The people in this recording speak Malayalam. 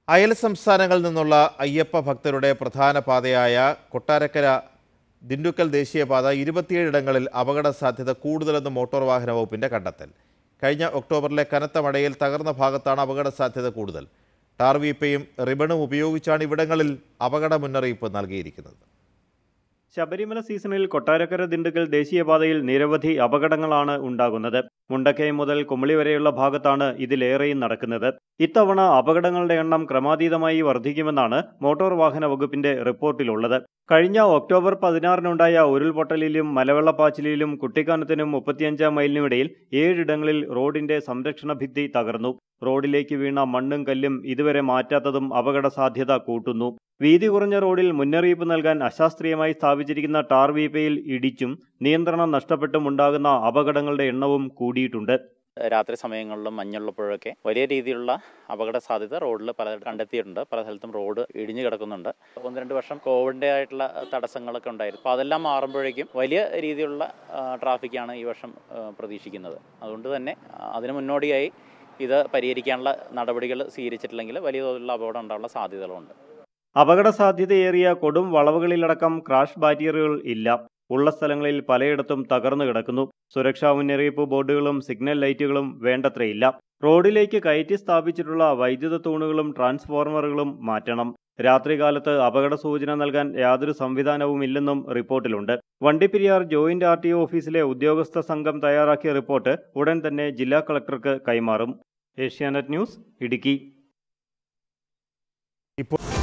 അയൽ സംസ്ഥാനങ്ങളിൽ നിന്നുള്ള അയ്യപ്പ ഭക്തരുടെ പ്രധാന പാതയായ കൊട്ടാരക്കര ദിണ്ടുക്കൽ ദേശീയപാത ഇരുപത്തിയേഴിടങ്ങളിൽ അപകട സാധ്യത കൂടുതലെന്ന് മോട്ടോർ വാഹന വകുപ്പിന്റെ കണ്ടെത്തൽ കഴിഞ്ഞ ഒക്ടോബറിലെ കനത്ത മഴയിൽ തകർന്ന ഭാഗത്താണ് അപകട സാധ്യത കൂടുതൽ ടാർ വീപ്പയും റിബണും ഉപയോഗിച്ചാണ് ഇവിടങ്ങളിൽ അപകട മുന്നറിയിപ്പ് നൽകിയിരിക്കുന്നത് ശബരിമല സീസണിൽ കൊട്ടാരക്കര ദിണ്ടുക്കൽ ദേശീയപാതയിൽ നിരവധി അപകടങ്ങളാണ് ഉണ്ടാകുന്നത് മുണ്ടക്കയം മുതൽ കുമളി വരെയുള്ള ഭാഗത്താണ് ഇതിലേറെയും നടക്കുന്നത് ഇത്തവണ അപകടങ്ങളുടെ എണ്ണം ക്രമാതീതമായി വർദ്ധിക്കുമെന്നാണ് മോട്ടോർ വാഹന വകുപ്പിന്റെ റിപ്പോർട്ടിലുള്ളത് കഴിഞ്ഞ ഒക്ടോബർ പതിനാറിനുണ്ടായ ഉരുൾപൊട്ടലിലും മലവെള്ളപ്പാച്ചിലിലും കുട്ടിക്കാനത്തിനും മുപ്പത്തിയഞ്ചാം മൈലിനുമിടയിൽ ഏഴിടങ്ങളിൽ റോഡിന്റെ സംരക്ഷണ ഭിത്തി തകർന്നു റോഡിലേക്ക് വീണ മണ്ണും കല്ലും ഇതുവരെ മാറ്റാത്തതും അപകട സാധ്യത കൂട്ടുന്നു വീതി കുറഞ്ഞ റോഡിൽ മുന്നറിയിപ്പ് നൽകാൻ അശാസ്ത്രീയമായി സ്ഥാപിച്ചിരിക്കുന്ന ടാർ വീപ്പയിൽ ഇടിച്ചും നിയന്ത്രണം നഷ്ടപ്പെട്ടും ഉണ്ടാകുന്ന അപകടങ്ങളുടെ എണ്ണവും കൂടിയിട്ടുണ്ട് രാത്രി സമയങ്ങളിലും മഞ്ഞുള്ളപ്പോഴൊക്കെ വലിയ രീതിയിലുള്ള അപകട സാധ്യത റോഡിൽ പല കണ്ടെത്തിയിട്ടുണ്ട് പല സ്ഥലത്തും റോഡ് ഇടിഞ്ഞു കിടക്കുന്നുണ്ട് ഒന്ന് രണ്ട് വർഷം കോവിഡിൻ്റെ ആയിട്ടുള്ള തടസ്സങ്ങളൊക്കെ ഉണ്ടായിരുന്നു അപ്പോൾ അതെല്ലാം മാറുമ്പോഴേക്കും വലിയ രീതിയിലുള്ള ട്രാഫിക്കാണ് ഈ വർഷം ആ, പ്രതീക്ഷിക്കുന്നത് അതുകൊണ്ട് തന്നെ ആ, അതിന് മുന്നോടിയായി ഇത് പരിഹരിക്കാനുള്ള നടപടികൾ സ്വീകരിച്ചിട്ടില്ലെങ്കിൽ വലിയ തോതിലുള്ള അപകടം ഉണ്ടാകാനുള്ള സാധ്യതകളുണ്ട് അപകട സാധ്യതയേറിയ കൊടും വളവുകളിലടക്കം ക്രാഷ് ബാരിയറുകൾ ഇല്ല ഉള്ള സ്ഥലങ്ങളിൽ പലയിടത്തും തകർന്നു കിടക്കുന്നു സുരക്ഷാ മുന്നറിയിപ്പ് ബോർഡുകളും സിഗ്നൽ ലൈറ്റുകളും വേണ്ടത്രയില്ല റോഡിലേക്ക് കയറ്റി സ്ഥാപിച്ചിട്ടുള്ള വൈദ്യുത തൂണുകളും ട്രാൻസ്ഫോർമറുകളും മാറ്റണം രാത്രികാലത്ത് അപകട സൂചന നൽകാൻ യാതൊരു സംവിധാനവുമില്ലെന്നും റിപ്പോർട്ടിലുണ്ട് വണ്ടിപ്പെരിയാർ ജോയിന്റ് ആർ ടി ഓഫീസിലെ ഉദ്യോഗസ്ഥ സംഘം തയ്യാറാക്കിയ റിപ്പോർട്ട് ഉടൻ തന്നെ ജില്ലാ കളക്ടർക്ക് കൈമാറും ഏഷ്യാനെറ്റ് ന്യൂസ് ഇടുക്കി ഇപ്പോൾ